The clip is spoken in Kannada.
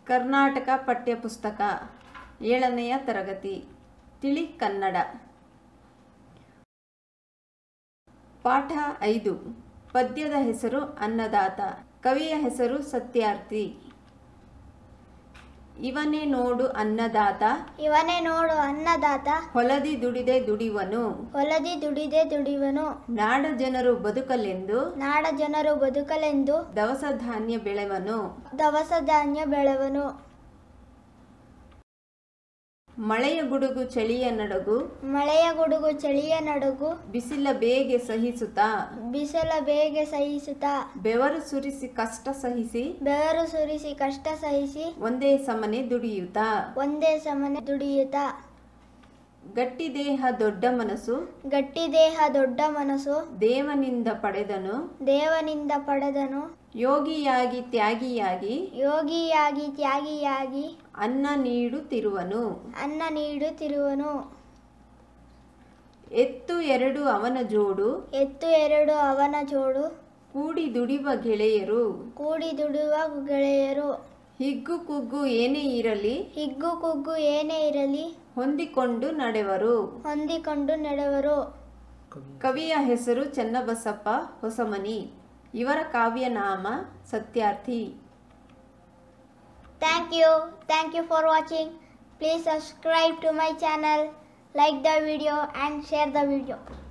ಕರ್ನಾಟಕ ಪಠ್ಯಪುಸ್ತಕ ಏಳನೆಯ ತರಗತಿ ತಿಳಿ ಕನ್ನಡ ಪಾಠ ಐದು ಪದ್ಯದ ಹೆಸರು ಅನ್ನದಾತ ಕವಿಯ ಹೆಸರು ಸತ್ಯಾರ್ಥಿ ಇವನೇ ನೋಡು ಅನ್ನದಾತ ಇವನೇ ನೋಡು ಅನ್ನದಾತ ಹೊಲದಿ ದುಡಿದೆ ದುಡಿವನು ಹೊಲದಿ ದುಡಿದೆ ದುಡಿವನು ನಾಡ ಜನರು ಬದುಕಲೆಂದು ನಾಡ ಜನರು ಬದುಕಲೆಂದು ದವಸ ಧಾನ್ಯ ಬೆಳೆವನು ದವಸ ಧಾನ್ಯ ಬೆಳೆವನು ಮಳೆಯ ಗುಡುಗು ಚಳಿಯ ನಡಗು ಮಳೆಯ ಗುಡುಗು ಚಳಿಯ ನಡುಗು ಬಿಸಿಲ ಬೇಗೆ ಸಹಿಸುತ್ತಾ ಬಿಸಿಲ ಬೇಗೆ ಸಹಿಸುತ್ತಾ ಬೆವರು ಸುರಿಸಿ ಕಷ್ಟ ಸಹಿಸಿ ಬೆವರು ಸುರಿಸಿ ಕಷ್ಟ ಸಹಿಸಿ ಒಂದೇ ಸಮನೆ ದುಡಿಯುತ್ತಾ ಒಂದೇ ಸಮನೆ ದುಡಿಯುತ್ತಾ ಗಟ್ಟಿ ದೇಹ ದೊಡ್ಡ ಮನಸ್ಸು ಗಟ್ಟಿ ದೇಹ ದೊಡ್ಡ ಮನಸ್ಸು ದೇವನಿಂದ ಪಡೆದನು ದೇವನಿಂದ ಪಡೆದನು ಯೋಗಿಯಾಗಿ ತ್ಯಾಗಿಯಾಗಿ ಯೋಗಿಯಾಗಿ ತ್ಯಾಗಿಯಾಗಿ ಅನ್ನ ನೀಡುತ್ತಿರುವನು ಅನ್ನ ನೀಡುತ್ತಿರುವನು ಎತ್ತು ಎರಡು ಅವನ ಜೋಡು ಎತ್ತು ಎರಡು ಅವನ ಜೋಡು ಕೂಡಿ ದುಡಿವ ಗೆಳೆಯರು ಕೂಡಿ ದುಡಿಯುವ ಗೆಳೆಯರು ಹಿಗ್ಗು ಕುಗ್ಗು ಏನೇ ಇರಲಿ ಹಿಗ್ಗು ಕುಗ್ಗು ಏನೇ ಇರಲಿ ಹೊಂದಿಕೊಂಡು ನಡೆವರು ಹೊಂದಿಕೊಂಡು ನಡೆವರು ಕವಿಯ ಹೆಸರು ಚನ್ನಬಸಪ್ಪ ಹೊಸಮನಿ ಇವರ ಕಾವ್ಯ ನಾಮ Satyarthi Thank you. Thank you for watching. Please subscribe to my channel, like the video and share the video.